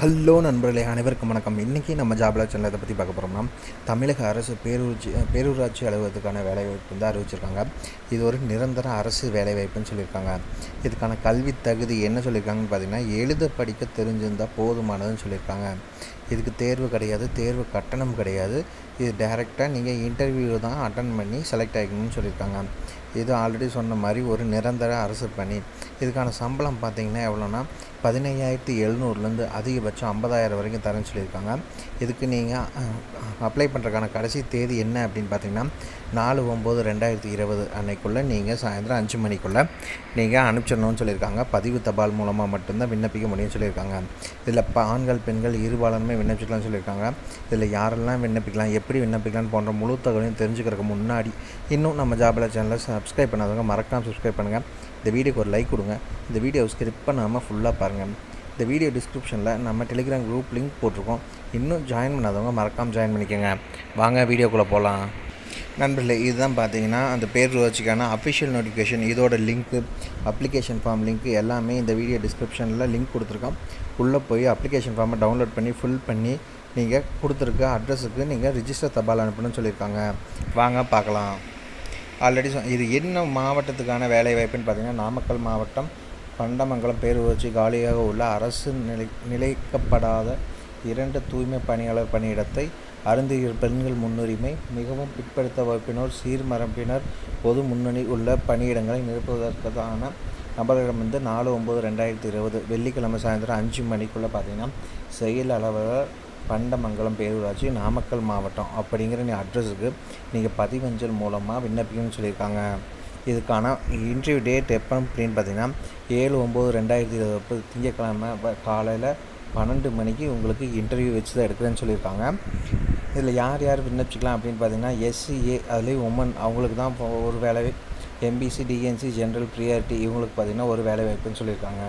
hello நண்பர்களே அனைவருக்கும் வணக்கம் இன்றைக்கி நம்ம ஜாப்ல சேனல் இதை பற்றி பார்க்க போகிறோம்னா தமிழக அரசு பேரூராட்சி பேரூராட்சி அலுவலகத்துக்கான வேலைவாய்ப்பு வந்து அறிவிச்சிருக்காங்க இது ஒரு நிரந்தர அரசு வேலைவாய்ப்புன்னு சொல்லியிருக்காங்க இதுக்கான கல்வி தகுதி என்ன சொல்லியிருக்காங்கன்னு பார்த்தீங்கன்னா எழுத படிக்க தெரிஞ்சிருந்தால் போதுமானதுன்னு சொல்லியிருக்காங்க இதுக்கு தேர்வு கிடையாது தேர்வு கட்டணம் கிடையாது இது டைரெக்டாக நீங்கள் இன்டர்வியூ தான் அட்டன் பண்ணி செலக்ட் ஆகிக்கணும்னு சொல்லியிருக்காங்க இது ஆல்ரெடி சொன்ன மாதிரி ஒரு நிரந்தர அரசு பணி இதுக்கான சம்பளம் பார்த்தீங்கன்னா எவ்வளோன்னா பதினையாயிரத்தி எழுநூறுலேருந்து அதிகபட்சம் ஐம்பதாயிரம் வரைக்கும் தரேன்னு சொல்லியிருக்காங்க இதுக்கு நீங்கள் அப்ளை பண்ணுறதுக்கான கடைசி தேதி என்ன அப்படின்னு பார்த்தீங்கன்னா நாலு ஒம்பது ரெண்டாயிரத்தி இருபது அன்னைக்குள்ளே நீங்கள் சாயந்தரம் அஞ்சு மணிக்குள்ளே நீங்கள் அனுப்பிச்சிடணும்னு சொல்லியிருக்காங்க பதிவு தபால் மூலமாக மட்டும்தான் விண்ணப்பிக்க முடியும்னு சொல்லியிருக்காங்க இதில் இப்போ ஆண்கள் பெண்கள் இருபாலருமே விண்ணப்பிச்சிக்கலாம்னு சொல்லியிருக்காங்க இதில் யாரெல்லாம் விண்ணப்பிக்கலாம் எப்படி விண்ணப்பிக்கலாம் போன்ற முழு தகவலையும் தெரிஞ்சுக்கிறதுக்கு முன்னாடி இன்னும் நம்ம ஜாபல சேனலை சப்ஸ்கிரைப் பண்ணாதவங்க மறக்காமல் சப்ஸ்கிரைப் பண்ணுங்கள் இந்த வீடியோக்கு ஒரு லைக் கொடுங்க இந்த வீடியோ ஸ்கிரிப் பண்ணாமல் ஃபுல்லாக பாருங்கள் இந்த வீடியோ டிஸ்கிரிப்ஷனில் நம்ம டெலிகிராம் குரூப் லிங்க் போட்டிருக்கோம் இன்னும் ஜாயின் பண்ணாதவங்க மறக்காமல் ஜாயின் பண்ணிக்கோங்க வாங்க வீடியோக்குள்ளே போகலாம் நண்பர்களே இதுதான் பார்த்தீங்கன்னா அந்த பேரூராட்சிக்கான அஃபிஷியல் நோட்டிஃபிகேஷன் இதோட லிங்க்கு அப்ளிகேஷன் ஃபார்ம் லிங்க் எல்லாமே இந்த வீடியோ டிஸ்கிரிப்ஷனில் லிங்க் கொடுத்துருக்கோம் உள்ளே போய் அப்ளிகேஷன் ஃபார்மை டவுன்லோட் பண்ணி ஃபில் பண்ணி நீங்கள் கொடுத்துருக்க அட்ரஸுக்கு நீங்கள் ரிஜிஸ்டர் தபால் அனுப்பணும்னு சொல்லியிருக்காங்க வாங்க பார்க்கலாம் ஆல்ரெடி சொ இது என்ன மாவட்டத்துக்கான வேலை வாய்ப்புன்னு பார்த்தீங்கன்னா நாமக்கல் மாவட்டம் பண்டமங்கலம் பேரூராட்சி காலியாக உள்ள அரசு நிலை நிலைக்கப்படாத இரண்டு தூய்மை பணியாளர் பணியிடத்தை அருந்திய பெண்கள் முன்னுரிமை மிகவும் பிற்படுத்த வகுப்பினர் சீர்மரம்பினர் பொது முன்னணி உள்ள பணியிடங்களை நிரப்புவதற்கான நபர்களிடமிருந்து நாலு ஒம்பது ரெண்டாயிரத்தி இருபது வெள்ளிக்கிழமை சாயந்தரம் அஞ்சு மணிக்குள்ளே பார்த்தீங்கன்னா செயல் அலுவலர் பண்டமங்கலம் பேரூராட்சி நாமக்கல் மாவட்டம் அப்படிங்கிற நீ அட்ரஸுக்கு நீங்கள் பதிவஞ்சல் மூலமாக விண்ணப்பிக்கணும்னு சொல்லியிருக்காங்க இதுக்கான இன்டர்வியூ டேட் எப்போ அப்படின்னு பார்த்தீங்கன்னா ஏழு ஒம்பது ரெண்டாயிரத்தி இருபது திங்கக்கிழமை காலையில் பன்னெண்டு மணிக்கு உங்களுக்கு இன்டர்வியூ வச்சு தான் எடுக்கிறேன்னு சொல்லியிருக்காங்க இதில் யார் யார் விண்ணப்பிச்சிக்கலாம் அப்படின்னு பார்த்தீங்கன்னா எஸ்சிஏ அதுலேயும் உமன் அவங்களுக்கு தான் ஒரு வேலை எம்பிசி டிஎன்சி ஜென்ரல் ப்ரியாரிட்டி இவங்களுக்கு பார்த்திங்கன்னா ஒரு வேலை வாய்ப்புன்னு சொல்லியிருக்காங்க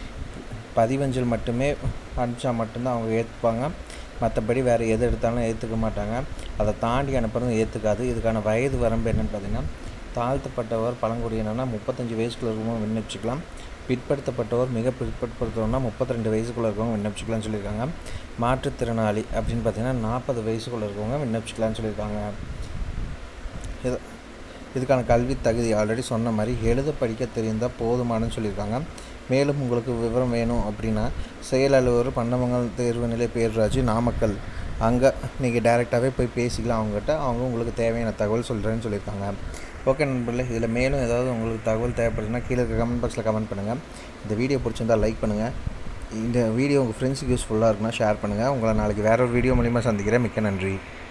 பதிவஞ்சல் மட்டுமே அனுப்பிச்சா மட்டும்தான் அவங்க ஏற்றுப்பாங்க மற்றபடி வேறு எது எடுத்தாலும் ஏற்றுக்க மாட்டாங்க அதை தாண்டி அனுப்புறதும் ஏற்றுக்காது இதுக்கான வயது வரம்பு என்னென்னு பார்த்தீங்கன்னா தாழ்த்தப்பட்டவர் பழங்குடியினர்னா முப்பத்தஞ்சு வயசுக்குள்ள இருக்கவங்க விண்ணப்பிச்சிக்கலாம் பிற்படுத்தப்பட்டவர் மிக பிற்படுத்தப்பட்டவர்னா முப்பத்தி ரெண்டு வயசுக்குள்ளே இருக்கவங்க விண்ணப்பிச்சிக்கலாம்னு சொல்லியிருக்காங்க மாற்றுத்திறனாளி அப்படின்னு பார்த்தீங்கன்னா நாற்பது வயசுக்குள்ளே இருக்கவங்க விண்ணப்பிச்சிக்கலாம்னு சொல்லியிருக்காங்க இது இதுக்கான கல்வி தகுதி ஆல்ரெடி சொன்ன மாதிரி எழுத படிக்க தெரிந்தால் போதுமானு சொல்லியிருக்காங்க மேலும் உங்களுக்கு விவரம் வேணும் அப்படின்னா செயல் அலுவலர் பண்டமங்கல் தேர்வு நிலை பேரூராட்சி நாமக்கல் அங்கே நீங்கள் டைரெக்டாகவே போய் பேசிக்கலாம் அவங்ககிட்ட அவங்க உங்களுக்கு தேவையான தகவல் சொல்கிறேன்னு சொல்லியிருக்காங்க ஓகே நண்பர்களே இதில் மேலும் ஏதாவது உங்களுக்கு தகவல் தேவைப்படுதுன்னா கீழே இருக்க கமெண்ட் பாக்ஸில் கமெண்ட் பண்ணுங்கள் இந்த வீடியோ பிடிச்சிருந்தால் லைக் பண்ணுங்கள் இந்த வீடியோ உங்கள் ஃப்ரெண்ட்ஸுக்கு யூஸ்ஃபுல்லாக இருக்குன்னா ஷேர் பண்ணுங்கள் உங்களை நாளைக்கு வேற ஒரு வீடியோ மூலிமா சந்திக்கிறேன் மிக்க நன்றி